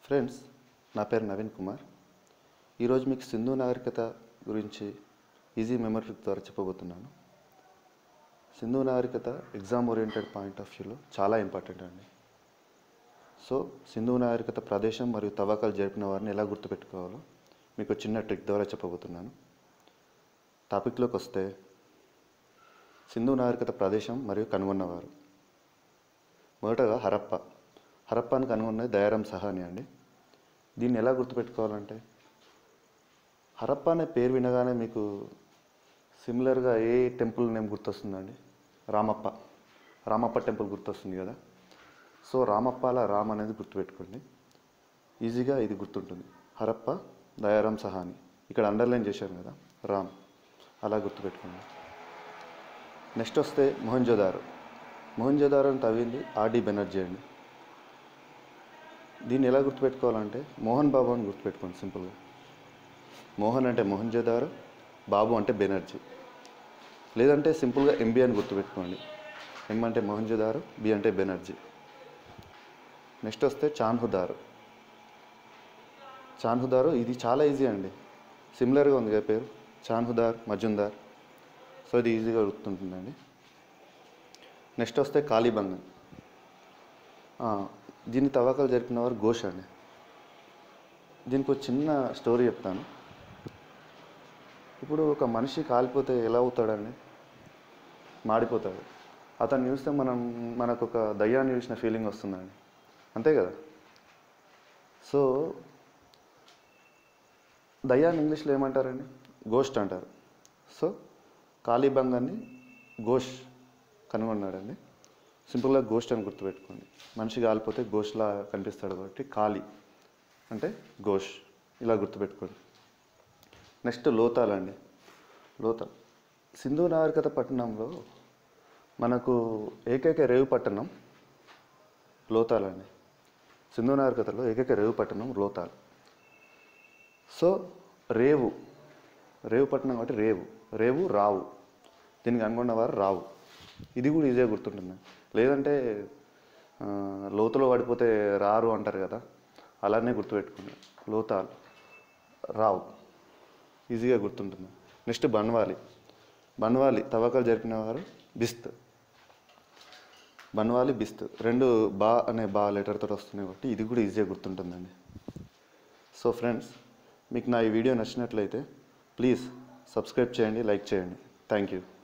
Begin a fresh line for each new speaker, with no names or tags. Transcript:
friends నా పేరు నవీన్ కుమార్ ఈరోజు మీకు సింధు నాగరికత గురించి ఈజీ మెమరీ ద్వారా చెప్పబోతున్నాను సింధు నాగరికత ఎగ్జామ్ ఓరియంటెడ్ పాయింట్ ఆఫ్ వ్యూలో చాలా ఇంపార్టెంట్ అండి సో సింధు నాగరికత ప్రదేశం మరియు తవ్వకాలు జరిపిన వారిని ఎలా గుర్తుపెట్టుకోవాలో మీకు ఒక చిన్న ట్రిక్ ద్వారా చెప్పబోతున్నాను టాపిక్లోకి వస్తే సింధు నాగరికత ప్రదేశం మరియు కనుగొన్నవారు మొదటగా హరప్ప హరప్పాని కనుగొన్నది దయారాం సహాని అండి దీన్ని ఎలా గుర్తుపెట్టుకోవాలంటే హరప్ప అనే పేరు వినగానే మీకు సిమిలర్గా ఏ టెంపుల్ నేమ్ గుర్తొస్తుందండి రామప్ప రామప్ప టెంపుల్ గుర్తొస్తుంది కదా సో రామప్పల రామ్ అనేది గుర్తుపెట్టుకోండి ఈజీగా ఇది గుర్తుంటుంది హరప్ప దయారాం సహాని ఇక్కడ అండర్లైన్ చేశాను కదా రామ్ అలా గుర్తుపెట్టుకోండి నెక్స్ట్ వస్తే మొహంజోదారో మొహంజోదారో అని తవ్వింది ఆర్డి బెనర్జీ అండి దీన్ని ఎలా గుర్తుపెట్టుకోవాలంటే మోహన్ బాబు అని గుర్తుపెట్టుకోండి సింపుల్గా మోహన్ అంటే మొహంజోదారో బాబు అంటే బెనర్జీ లేదంటే సింపుల్గా ఎంబీ అని గుర్తుపెట్టుకోండి ఎం అంటే మొహంజోదారో బి అంటే బెనర్జీ నెక్స్ట్ వస్తే చాన్హుదారు చాన్హుదారు ఇది చాలా ఈజీ అండి సిమిలర్గా ఉంది కదా పేరు చాన్హుదార్ మజుందార్ సో ఇది ఈజీగా గుర్తుంటుందండి నెక్స్ట్ వస్తే కాళీబంగన్ ఆ, దీన్ని తవ్వకాలు జరిపిన వారు ఘోష్ అండి దీనికి ఒక చిన్న స్టోరీ చెప్తాను ఇప్పుడు ఒక మనిషి కాలిపోతే ఎలా అవుతాడండి మాడిపోతాడు అతన్ని చూస్తే మనం మనకు ఒక దయ్యాన్ని చూసిన ఫీలింగ్ వస్తుందండి అంతే కదా సో దయ్యాన్ని ఇంగ్లీష్లో ఏమంటారండి గోస్ట్ అంటారు సో కాళీబంగాన్ని ఘోష్ కనుగొన్నాడండి సింపుల్గా గోస్ట్ అని గుర్తుపెట్టుకోండి మనిషి కాలిపోతే గోష్లా కనిపిస్తాడు కాబట్టి కాళీ అంటే ఘోష్ ఇలా గుర్తుపెట్టుకోండి నెక్స్ట్ లోతాలండి లోతాల్ సింధు నాగరికత పట్టణంలో మనకు ఏకైక రేవు పట్టణం లోతాలండి సింధు నాగరికతలో ఏకైక రేవు పట్టణం లోతాల్ సో రేవు రేవు పట్టణం కాబట్టి రేవు రేవు రావు దీనికి అనుకున్నవారు రావు ఇది కూడా ఈజీగా గుర్తుంటుంది లేదంటే ఆ, లోతులో పడిపోతే రారు అంటారు కదా అలానే గుర్తుపెట్టుకోండి లోతాలు రావు ఈజీగా గుర్తుంటుంది నెక్స్ట్ బన్వాలి బన్వాలి తవ్వకాలు జరిపిన వారు బిస్త్ బన్వాలి బిస్త్ రెండు బా అనే బా లెటర్తో వస్తున్నాయి కాబట్టి ఇది కూడా ఈజీగా గుర్తుంటుందండి సో ఫ్రెండ్స్ మీకు నా ఈ వీడియో నచ్చినట్లయితే ప్లీజ్ సబ్స్క్రైబ్ చేయండి లైక్ చేయండి థ్యాంక్ యూ